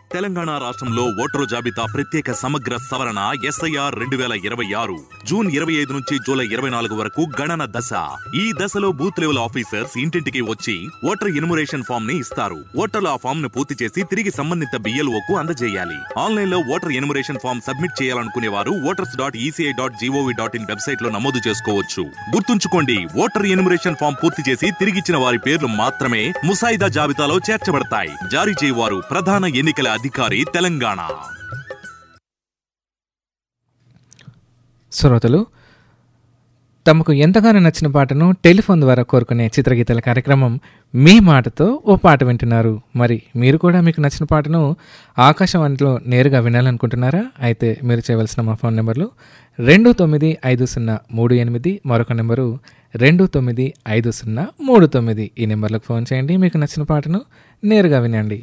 తెలంగాణ రాష్ట్రంలో ఓటరు జాబితా ప్రత్యేక సమగ్ర సవరణ ఎస్ఐఆర్ రెండు వేల ఇరవై ఆరు జూన్ ఇరవై ఐదు నుంచి జూలై ఇరవై నాలుగు వరకు గణన దశ ఈ దశలో బూత్ లెవెల్ ఆఫీసర్స్ ఇంటింటికి వచ్చి ఓటర్ ఎన్యుమరేషన్ ఫామ్ ని ఇస్తారు ఓటర్లు ఆ ఫామ్ ను పూర్తి చేసి తిరిగి సంబంధిత BLO కు అందజేయాలి ఆన్లైన్ లో ఓటర్ ఎన్యుమరేషన్ ఫామ్ సబ్మిట్ చేయాలనుకునే వారు voters dot ECI dot GOV dot in website లో నమోదు చేసుకోవచ్చు గుర్తుంచుకోండి ఓటర్ ఎన్యుమరేషన్ ఫామ్ పూర్తి చేసి తిరిగిచ్చిన వారి పేర్లు మాత్రమే ముసాయిదా జాబితాలో చేర్చబడతాయి జారీ చేయవారు ప్రధాన ఎన్నికల అధికారి తెలంగాణ శ్రోతలు తమకు ఎంతగానో నచ్చిన పాటను టెలిఫోన్ ద్వారా కోరుకునే చిత్రగీతల కార్యక్రమం మీ మాటతో ఓ పాట వింటున్నారు మరి మీరు కూడా మీకు నచ్చిన పాటను ఆకాశవాణిలో నేరుగా వినాలనుకుంటున్నారా అయితే మీరు చేయవలసిన మా ఫోన్ నెంబర్లు రెండు తొమ్మిది ఐదు సున్నా మూడు ఎనిమిది మరొక నెంబరు రెండు తొమ్మిది ఐదు సున్నా మూడు తొమ్మిది ఈ నెంబర్లకు ఫోన్ చేయండి మీకు నచ్చిన పాటను నేరుగా వినండి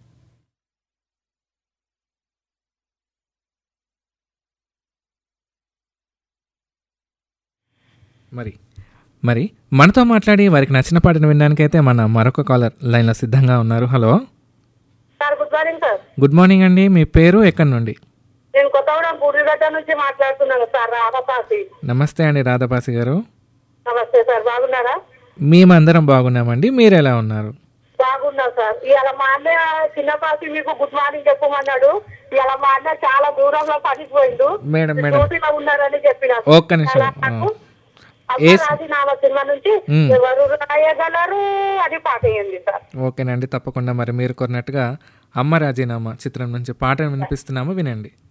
మరి మరి మనతో మాట్లాడి వారికి నచ్చిన పాటను వినడానికైతే మన మరొక కాలర్ లైన్లో సిద్ధంగా ఉన్నారు hello sir good morning sir good morning అండి మీ పేరు ఎక్కడి నుండి నేను కొత్తగూడెం పూర్తిగడ్డ నుంచి మాట్లాడుతున్నాను సార్ రామపాసి నమస్తే అండి రాధాపాసి గారు నమస్తే సార్ బాగున్నారా మేమందరం బాగున్నామండి మీరు ఎలా ఉన్నారు బాగున్నా సార్ ఇవాళ మా అన్నయ్య చిన్నపాసి మీకు గుడ్ మార్నింగ్ చెప్పమన్నాడు ఇవాళ మా అన్నయ్య చాలా దూరంలో పడిపోయిండు మేడం మేడం డ్యూటీలో ఉన్నారని చెప్పిన ఒక్క నిమిషం ఆ. ఏ సి- రాజీనామా సినిమా నుంచి మ్. ఎవరు రాయగలరు అది పాట అయ్యింది సార్ ఓకేనండి తప్పకుండా మరి మీరు కోరినట్టుగా అమ్మ రాజీనామా చిత్రం నుంచి పాట వినిపిస్తున్నాము వినండి